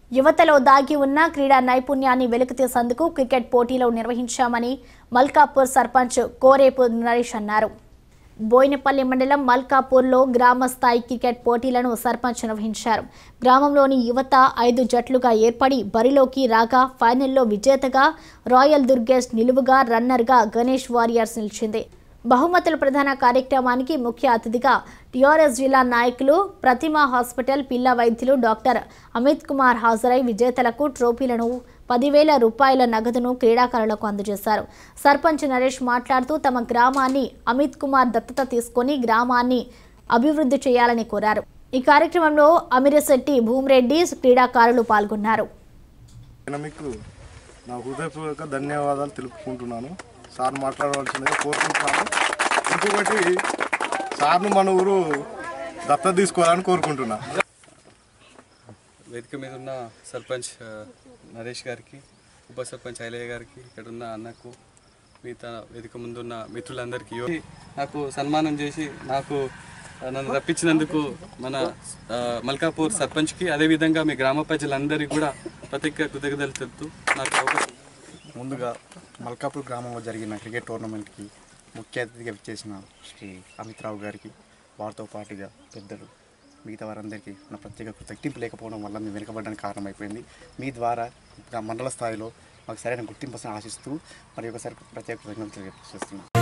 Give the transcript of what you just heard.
యువతలో దాగి ఉన్న క్రీడా నైపుణ్యాన్ని వెలికితీసేందుకు క్రికెట్ పోటీలు నిర్వహించామని మల్కాపూర్ సర్పంచ్ కోరేపు నరేష్ అన్నారు బోయినపల్లి మండలం మల్కాపూర్లో గ్రామ స్థాయి క్రికెట్ పోటీలను సర్పంచ్ నిర్వహించారు గ్రామంలోని యువత ఐదు జట్లుగా ఏర్పడి బరిలోకి రాగా ఫైనల్లో విజేతగా రాయల్ దుర్గేష్ నిలువుగా రన్నర్గా గణేష్ వారియర్స్ నిలిచింది బహుమతుల ప్రధాన కార్యక్రమానికి ముఖ్య అతిథిగా టీఆర్ఎస్ జిల్లా నాయకులు ప్రతిమ హాస్పిటల్ పిల్ల వైద్యులు డాక్టర్ అమిత్ కుమార్ హాజరై విజేతలకు ట్రోఫీలను పదివేల రూపాయల నగదును క్రీడాకారులకు అందజేశారు సర్పంచ్ నరేష్ మాట్లాడుతూ తమ గ్రామాన్ని అమిత్ కుమార్ దత్తత తీసుకొని గ్రామాన్ని అభివృద్ధి చేయాలని కోరారు ఈ కార్యక్రమంలో అమిరశెట్టి భూమిరెడ్డి క్రీడాకారులు పాల్గొన్నారు నేను మీకు నా హృదయపూర్వక ధన్యవాదాలు తెలుపుకుంటున్నాను సార్ మాట్లాడవలసిందిగా కోరుకుంటున్నాను ఇంకొకటి సార్ను మన ఊరు దత్త తీసుకోవాలని కోరుకుంటున్నా వేదిక మీద ఉన్న సర్పంచ్ ఆ, నరేష్ గారికి ఉప సర్పంచ్ ఐలయ్య గారికి ఇక్కడ ఉన్న అన్నకు మిగతా వేదిక ముందున్న మిత్రులందరికీ యో- నాకు సన్మానం చేసి నాకు ఆ, నన్ను రప్పించినందుకు మన ఆ, మల్కాపూర్ సర్పంచ్కి అదేవిధంగా మీ గ్రామ ప్రజలందరికీ కూడా ప్రత్యేక కృతజ్ఞతలు తెలుపుతూ నాకు అవకాశం ముందుగా మల్కాపూర్ గ్రామంలో జరిగిన క్రికెట్ టోర్నమెంట్కి ముఖ్య అతిథిగా విచ్చేసిన శ్రీ అమిత్ రావు గారికి వారితో పాటుగా పెద్దలు మిగతా వారందరికీ నా ప్రత్యేక గుర్తింపు లేకపోవడం వల్ల మేము వెనుకబడడానికి కారణమైపోయింది మీ ద్వారా గా- మండల స్థాయిలో మాకు సరైన గుర్తింపు వస్తుందని ఆశిస్తూ మరి ఒకసారి ప్రత్యేక కృతజ్ఞతలు తెలియజేస్తున్నాను